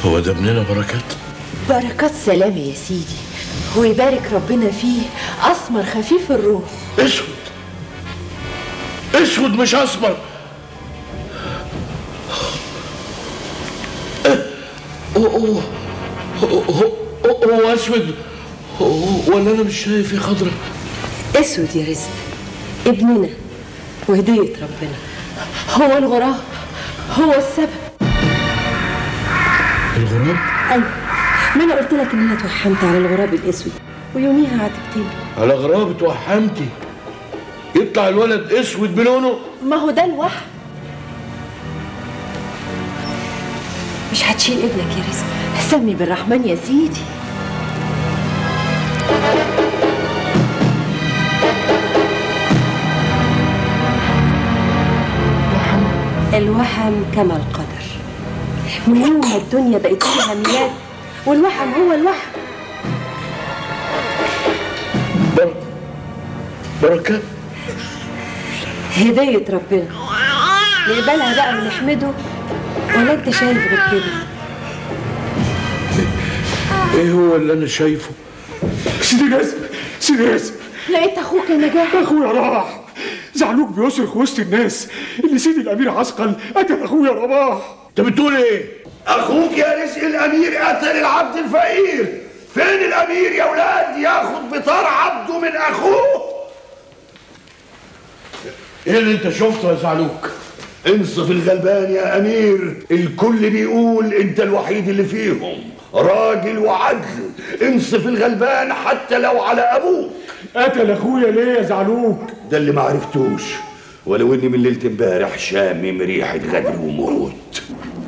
هو ده ابننا بركات بركات سلام يا سيدي ويبارك ربنا فيه اسمر خفيف الروح اسود اسود مش اسمر هو هو هو- هو اسود هو- ولا انا مش شايف يا خضرة اسود يا رزق ابننا وهدية ربنا هو الغراب هو السبب الغراب ايوه ما انا قلت لك ان انا اتوحمت على الغراب الاسود ويوميها عاتبتني على غراب اتوحمتي يطلع الولد اسود بلونه ما هو ده الوحم مش هتشيل ابنك يا رزق سمي بالرحمن يا سيدي الوحم كما القدر من يوم ما الدنيا بقت فيها ميلاد والوحم هو الوحم بر- بركات هدية ربنا نقبلها بقى ونحمده ولا انت شايف غير كده ايه هو اللي انا شايفه سيدي رزق سيدي رزق لقيت اخوك يا نجاح اخويا راح زعلوك بيصرخ وسط الناس اللي سيدي الامير عسقل قتل اخويا رباح انت بتقول ايه اخوك يا رزق الامير قتل العبد الفقير فين الامير يا ولاد ياخد بطار عبده من اخوه ايه اللي انت شفته يا زعلوك انصف الغلبان يا امير الكل بيقول انت الوحيد اللي فيهم راجل وعدل انصف الغلبان حتى لو على ابوك قتل اخويا ليه يا زعلوك ده اللي ما عرفتوش ولو اني من ليله امبارح شامم ريحه غدر وموت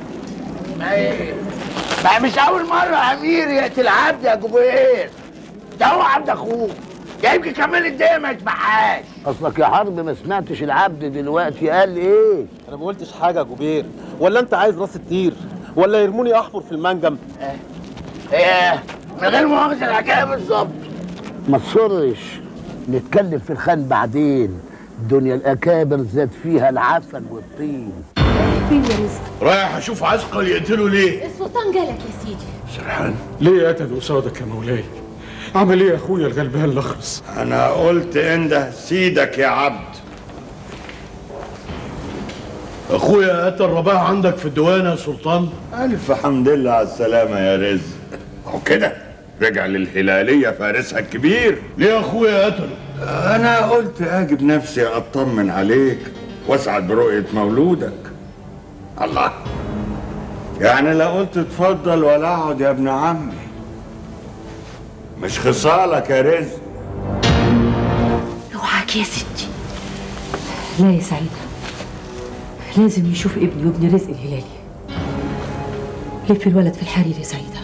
ما مش اول مره امير يقتل عبد يا جبير ده هو عبد اخوه يمكن كمان الدنيا ما يتبعهاش اصلك يا حرب ما سمعتش العبد دلوقتي قال ايه انا ما قلتش حاجه يا جوبير ولا انت عايز راس الطير ولا يرموني احفر في المنجم ايه من غير مؤاخذه الحكايه بالظبط ما تصرش نتكلم في الخان بعدين الدنيا الاكابر زاد فيها العسل والطين فين يا رزق رايح اشوف عسقل يقتله ليه السلطان جالك يا سيدي سرحان ليه قتل قصادك يا مولاي عمل ايه يا اخويا الغلبان الاخرس انا قلت انده سيدك يا عبد اخويا قتل رباح عندك في الديوان يا سلطان الف حمد لله على السلامه يا رزق اهو كده رجع للهلاليه فارسها الكبير ليه اخويا قتله انا قلت اجب نفسي اطمن عليك واسعد برؤيه مولودك الله يعني لا قلت اتفضل ولا اقعد يا ابن عمي مش خصالك يا رزق اوعاك يا ستي لا يا سعيدة لازم يشوف ابني وابن رزق الهلالي لف الولد في الحرير يا سعيدة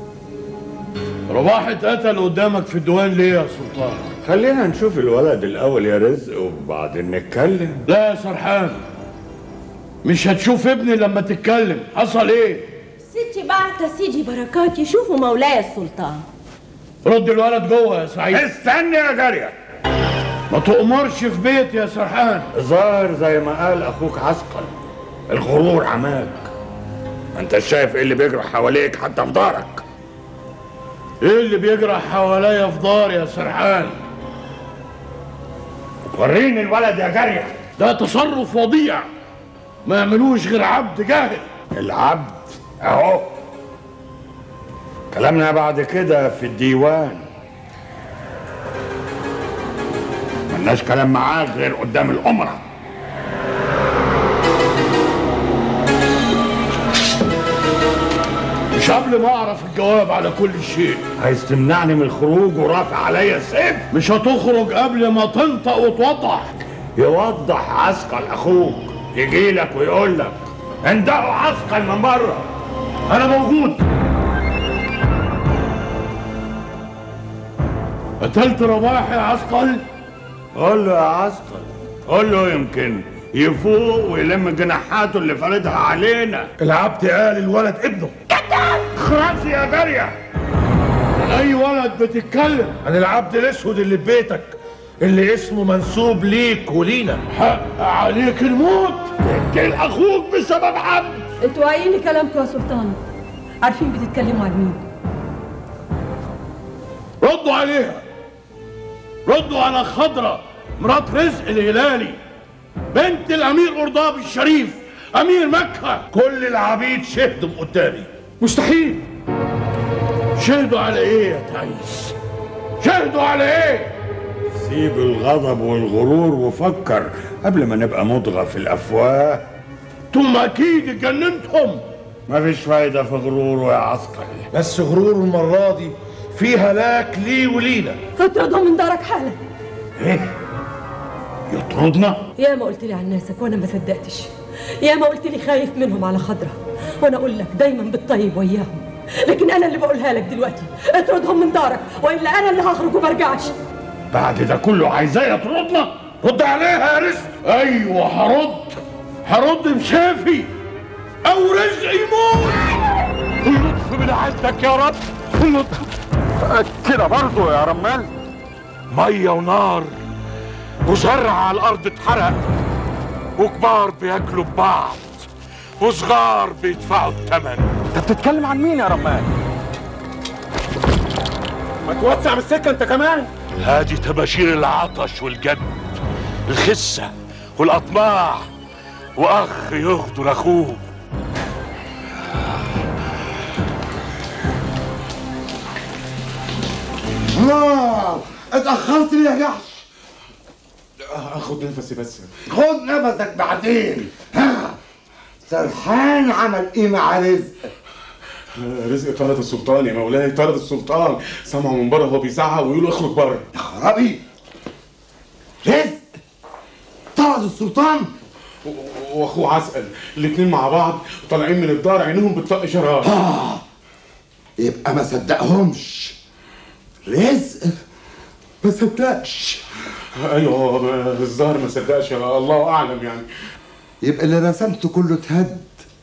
رباح اتقتل قدامك في الديوان ليه يا سلطان خلينا نشوف الولد الاول يا رزق وبعدين نتكلم لا يا سرحان مش هتشوف ابني لما تتكلم حصل ايه ستي بعت سيدي بركات يشوفوا مولاي السلطان رد الولد جوه يا سعيد استنى يا جاريه ما تؤمرش في بيت يا سرحان ظاهر زي ما قال اخوك عسقل الغرور عماك ما انت شايف ايه اللي بيجرى حواليك حتى في دارك ايه اللي بيجرى حواليا في دار يا سرحان وريني الولد يا جاريه ده تصرف وضيع ما يعملوش غير عبد جاهل العبد اهو كلامنا بعد كده في الديوان ملناش كلام معاك غير قدام الأمرة مش قبل ما اعرف الجواب على كل شيء عايز تمنعني من الخروج ورافع عليا السيف مش هتخرج قبل ما تنطق وتوضح يوضح عسقل اخوك يجي لك ويقول لك اندقوا عسقل من بره انا موجود قتلت رباح يا عسقل قول له يا عسقل قول له يمكن يفوق ويلم جناحاته اللي فاردها علينا العبد قال الولد ابنه خلاص يا جاريه اي ولد بتتكلم عن العبد الاسود اللي في بيتك اللي اسمه منسوب ليك ولينا حق عليك الموت تقتل اخوك بسبب عبد انتوا قايلين لي كلامكم يا سلطان عارفين بتتكلموا عن مين ردوا عليها ردوا على خضرة مرات رزق الهلالي بنت الامير قرضابي الشريف امير مكة كل العبيد شهدوا قدامي مستحيل شهدوا على ايه يا تعيس شهدوا على ايه سيب الغضب والغرور وفكر قبل ما نبقى مضغة في الأفواه انتم اكيد اتجننتم مفيش فايدة في غروره يا عسكري بس غرور المرة دي في هلاك لي ولينا اطردهم من دارك حالا ايه يطردنا يا ما قلت لي عن ناسك وانا ما صدقتش يا ما قلت لي خايف منهم على خضرة وانا اقول لك دايما بالطيب وياهم لكن انا اللي بقولها لك دلوقتي اطردهم من دارك والا انا اللي هخرج وما ارجعش بعد ده كله عايزاه يطردنا رد عليها يا رزق ايوه هرد هرد بشافي او رزق يموت اللطف من عندك يا رب اللطف كده برضه يا رمال ميه ونار وزرع على الارض اتحرق وكبار بياكلوا ببعض وصغار بيدفعوا الثمن انت بتتكلم عن مين يا رمان ما توسع من السكه انت كمان هذه تباشير العطش والجد الخسة والأطماع وأخ يغدر أخوه آه اتأخرت ليه يا جحش اخد نفسي بس خد نفسك بعدين ها سرحان عمل ايه مع رزق رزق طرد السلطان يا مولاي طرد السلطان سمعوا من بره وهو بيزعق ويقولوا اخرج بره يا خرابي رزق طرد السلطان و- واخوه عسقل الاتنين مع بعض طالعين من الدار عينهم بتطق شرار آه يبقى ما صدقهمش رزق ما صدقش ايوه ما- الظاهر ما صدقش الله اعلم يعني يبقى اللي رسمته كله اتهد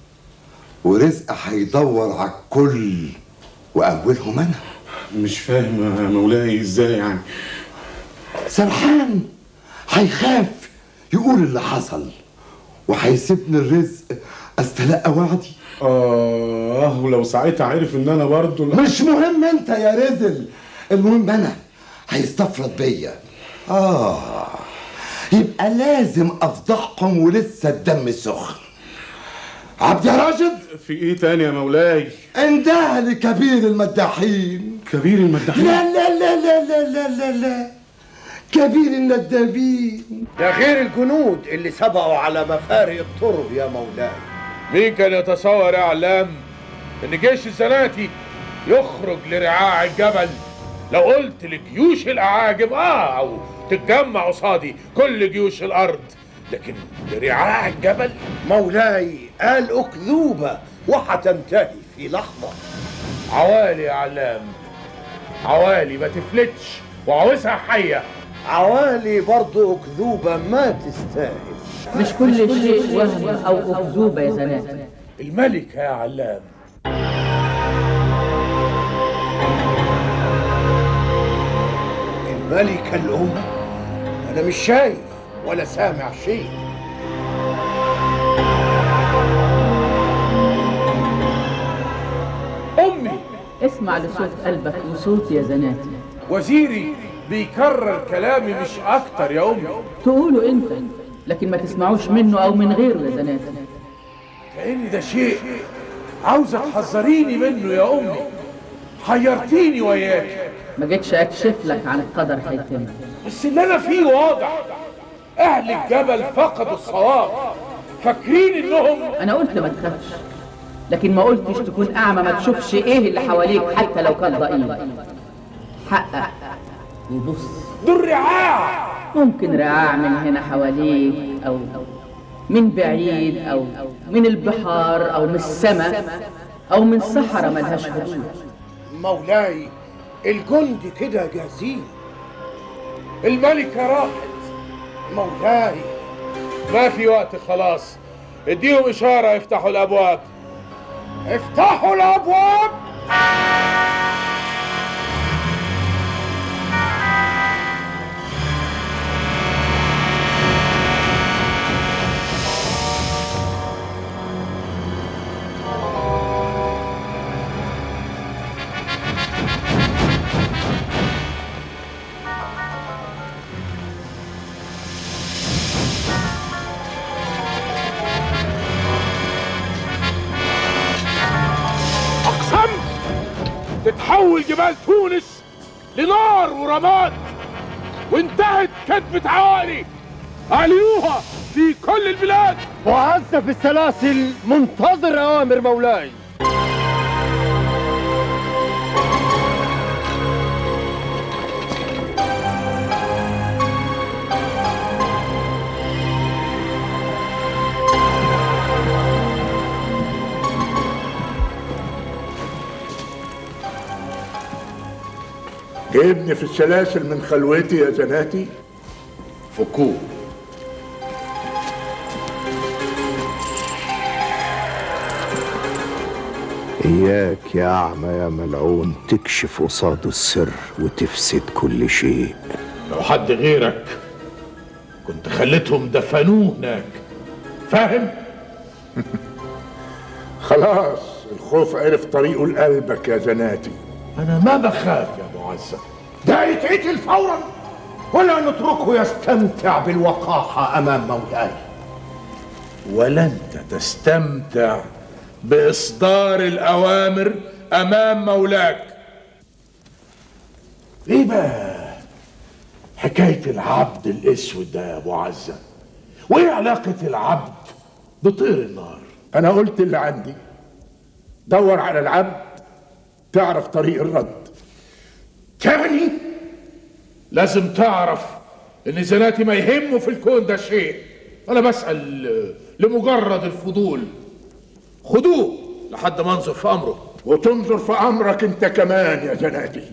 ورزق هيدور على الكل واولهم انا مش فاهم يا مولاي ازاي يعني سرحان هيخاف يقول اللي حصل وهيسيبني الرزق استلقى وعدي اه ولو ساعتها عرف ان انا برضه مش مهم انت يا رزل المهم انا هيستفرد بيا اه يبقى لازم افضحهم ولسه الدم سخن عبد يا راشد في ايه تاني يا مولاي انده لكبير المداحين كبير المداحين لا لا لا لا لا لا لا لا كبير الندابين ده غير الجنود اللي سبقوا على مفارق الطرق يا مولاي مين كان يتصور يا علام ان جيش الزناتي يخرج لرعاع الجبل لو قلت لجيوش الاعاجم اه او تتجمع قصادي كل جيوش الارض لكن لرعاع الجبل مولاي قال أكذوبة وهتنتهي في لحظة عوالي يا علام عوالي ما تفلتش وعاوزها حيه عوالي برضه أكذوبة ما تستاهل مش كل شيء وهم او اكذوبه يا زناتي الملكه يا علام الملكة الأم أنا مش شايف ولا سامع شيء امي اسمع لصوت قلبك وصوتي يا زناتي وزيري بيكرر كلامي مش اكتر يا امي تقوله انت لكن ما تسمعوش منه او من غيره يا زناتي كأن ده شيء عاوزة تحذريني منه يا أمي حيرتيني وياك ما جيتش اكشف لك عن القدر هيتم بس اللي أنا فيه واضح أهل الجبل فقدوا الصواب فاكرين إنهم انا قلت ما تخافش لكن ما قلتش تكون اعمى ما تشوفش ايه اللي حواليك حتى لو كان ضئيل حقق وبص دول رعاع ممكن رعاع من هنا حواليك او من بعيد او من البحار او من السماء او من صحراء ملهاش حدود مولاي الجند كده جاهزين الملكة راحت مولاي ما في وقت خلاص اديهم إشارة يفتحوا الأبواب افتحوا الأبواب حول جبال تونس لنار ورماد وانتهت كتبة عوالي أعلنوها في كل البلاد وعز في السلاسل منتظر أوامر مولاي جايبني في السلاسل من خلوتي يا زناتي فكوه إياك يا أعمى يا ملعون تكشف قصاده السر وتفسد كل شيء لو حد غيرك كنت خليتهم دفنوه هناك فاهم؟ خلاص الخوف عرف طريقه لقلبك يا زناتي أنا ما بخاف يا معزة ده يتقتل فورا ولا نتركه يستمتع بالوقاحة أمام مولاي ولا أنت تستمتع بإصدار الأوامر أمام مولاك إيه بقى حكاية العبد الأسود ده يا أبو عزة وإيه علاقة العبد بطير النار أنا قلت اللي عندي دور على العبد تعرف طريق الرد تاني لازم تعرف ان زناتي ما يهمه في الكون ده شيء انا بسأل لمجرد الفضول خدوه لحد ما انظر في امره وتنظر في امرك انت كمان يا زناتي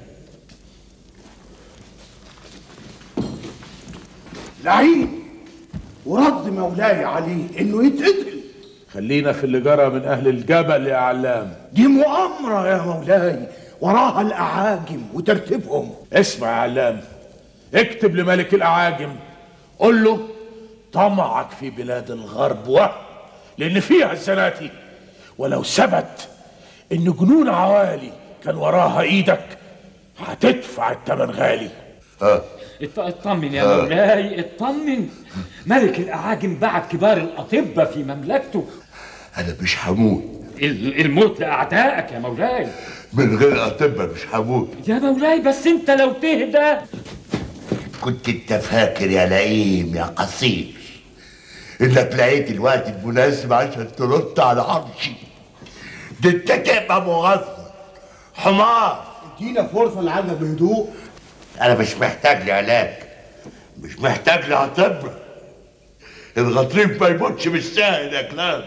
لعين ورد مولاي عليه انه يتقتل خلينا في اللي جرى من اهل الجبل يا علام دي مؤامرة يا مولاي وراها الأعاجم وترتيبهم اسمع يا علام اكتب لملك الاعاجم قول له طمعك في بلاد الغرب وهم لان فيها الزناتي ولو ثبت ان جنون عوالي كان وراها ايدك هتدفع الثمن غالي اط- اطمن يا مولاي اطمن ملك الاعاجم بعت كبار الاطباء في مملكته انا مش هموت ال- الموت لاعدائك يا مولاي من غير اطباء مش هموت يا مولاي بس انت لو تهدى كنت انت فاكر يا لئيم يا قصير انك لقيت الوقت المناسب عشان ترد على عرشي ده انت تبقى مغفل حمار ادينا فرصة لعنا بهدوء انا مش محتاج لعلاج مش محتاج لاطباء الغطريف ما يموتش بالسهل يا كلام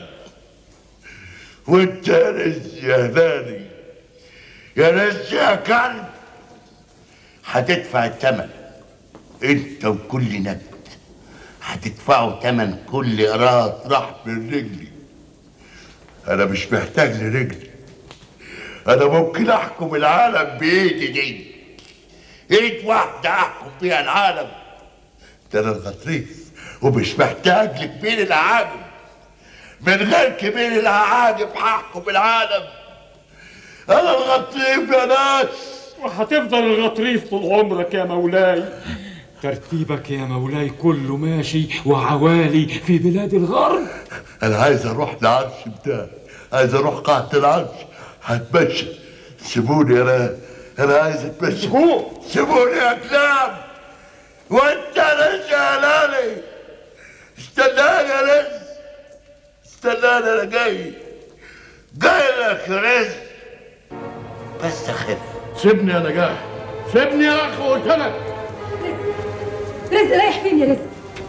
وانت يا رز يا هلالي يا رز يا كلب هتدفع الثمن انت وكل نبت هتدفعوا ثمن كل قراط راح من رجلي انا مش محتاج لرجلي انا ممكن احكم العالم بايدي دي ايد واحده احكم بيها العالم ده انا الغطريف ومش محتاج لكبير العالم من غير كبير العاجب هحكم العالم انا الغطريف يا ناس وهتفضل الغطريف طول عمرك يا مولاي ترتيبك يا مولاي كله ماشي وعوالي في بلاد الغرب انا عايز اروح العرش بتاعي عايز اروح قاعة العرش هتمشى سيبوني انا انا عايز اتمشى سيبوني يا كلاب وانت رجع لالي استناني يا رز استناني انا جاي جاي لك يا رز بس اخف سيبني يا نجاح سيبني يا اخي قلت لك رزق رايح فين يا رزق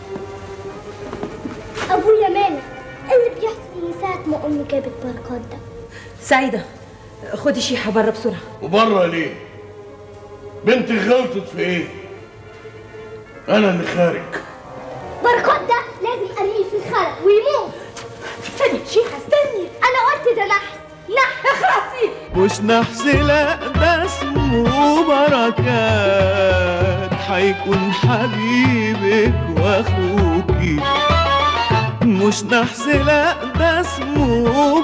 ابويا مالك ايه اللي بيحصل من ساعه ما امي جابت بركات ده سعيدة خدي شيحة بره بسرعة وبره ليه بنتي غلطت في ايه انا اللي خارج بركات ده لازم ارميه في الخرق ويموت استني شيحة استني انا قلت ده نحس نحس اخرسي مش نحس لا ده اسمه بركات حيكون حبيبك واخوكي مش نحس لا ده اسمه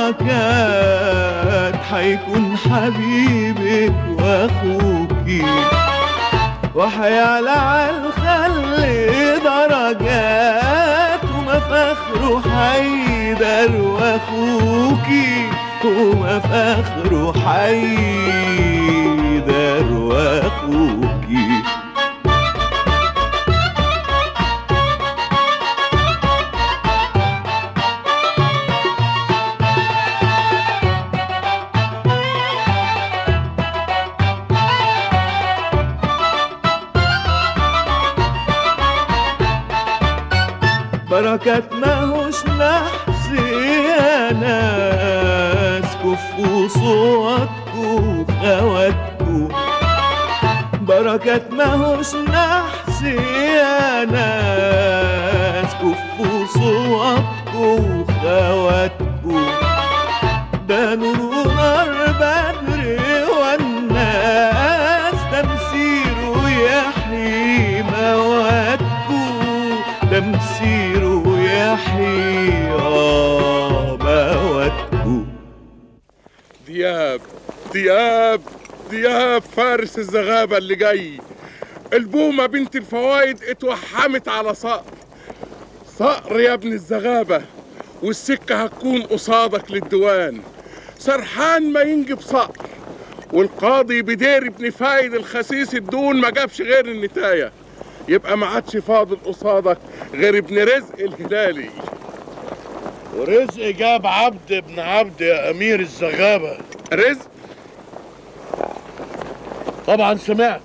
بركات حيكون حبيبك واخوكي وحيعلى على الخل درجات وما فخره حيدر واخوكي الحكومة فخر حيدر واخوكي بركات ماهوش نحس يا ناس كفوا صوتكوا خواتكوا بركات ماهوش نحس يا ناس كفوا صوتكوا خواتكوا ده نور نار بدر والناس تمسيره يحيي مواتكوا تمسيره يحيي آه مواتكوا دياب دياب دياب فارس الزغابة اللي جاي البومة بنت الفوايد اتوحمت على صقر صقر يا ابن الزغابة والسكة هتكون قصادك للديوان سرحان ما ينجب صقر والقاضي بدير ابن فايد الخسيس الدون ما جابش غير النتاية يبقى ما عادش فاضل قصادك غير ابن رزق الهلالي ورزق جاب عبد ابن عبد يا امير الزغابه رزق طبعا سمعت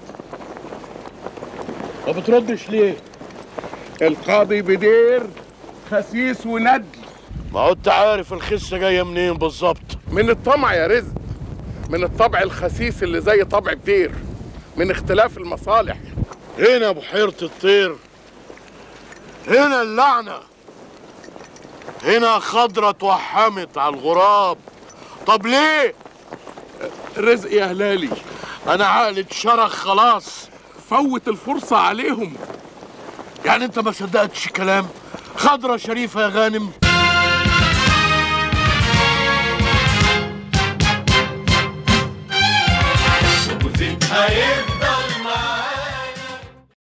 ما بتردش ليه القاضي بدير خسيس وندل ما هو انت عارف الخسه جايه منين بالظبط من الطمع يا رزق من الطبع الخسيس اللي زي طبع بدير من اختلاف المصالح هنا بحيره الطير هنا اللعنه هنا خضرة اتوحمت على الغراب طب ليه رزق يا هلالي انا عقلي اتشرخ خلاص فوت الفرصة عليهم يعني انت ما صدقتش كلام خضرة شريفة يا غانم وزيتها